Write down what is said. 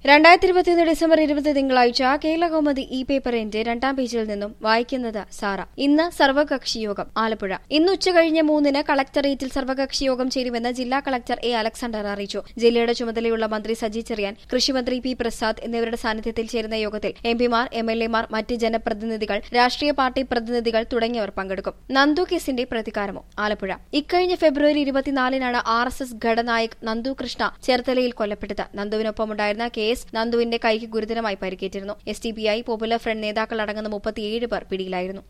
രണ്ടായിരത്തി ഇരുപത്തിയൊന്ന് ഡിസംബർ ഇരുപത് തിങ്കളാഴ്ച കേരള കൗമുദി ഇ പേപ്പറിന്റെ രണ്ടാം പേജിൽ നിന്നും വായിക്കുന്നത് സാറ ഇന്ന് സർവകക്ഷി യോഗം ആലപ്പുഴ ഇന്ന് ഉച്ചകഴിഞ്ഞ് മൂന്നിന് കളക്ടറേറ്റിൽ സർവകക്ഷി യോഗം ചേരുമെന്ന് ജില്ലാ കളക്ടർ എ അലക്സാണ്ടർ അറിയിച്ചു ജില്ലയുടെ ചുമതലയുള്ള മന്ത്രി സജി ചെറിയാൻ കൃഷിമന്ത്രി പി പ്രസാദ് എന്നിവരുടെ സാന്നിധ്യത്തിൽ ചേരുന്ന യോഗത്തിൽ എംപിമാർ എം എൽ എമാർ മറ്റ് ജനപ്രതിനിധികൾ രാഷ്ട്രീയ പാർട്ടി പ്രതിനിധികൾ തുടങ്ങിയവർ പങ്കെടുക്കും നന്ദു കേസിന്റെ പ്രതികാരമോ ആലപ്പുഴ ഇക്കഴിഞ്ഞ ഫെബ്രുവരി ഇരുപത്തിനാലിനാണ് ആർ എസ് എസ് ഘടനായക് നന്ദു കൃഷ്ണ ചേർത്തലയിൽ കൊല്ലപ്പെട്ടത് നന്ദുവിനൊപ്പമുണ്ടായിരുന്ന കെ എസ് നന്ദുവിന്റെ കൈക്ക് ഗുരുതരമായി പരിക്കേറ്റിരുന്നു S D P I Popular Front നേതാക്കൾ അടങ്ങുന്ന മുപ്പത്തിയേഴ് പേർ പിടിയിലായിരുന്നു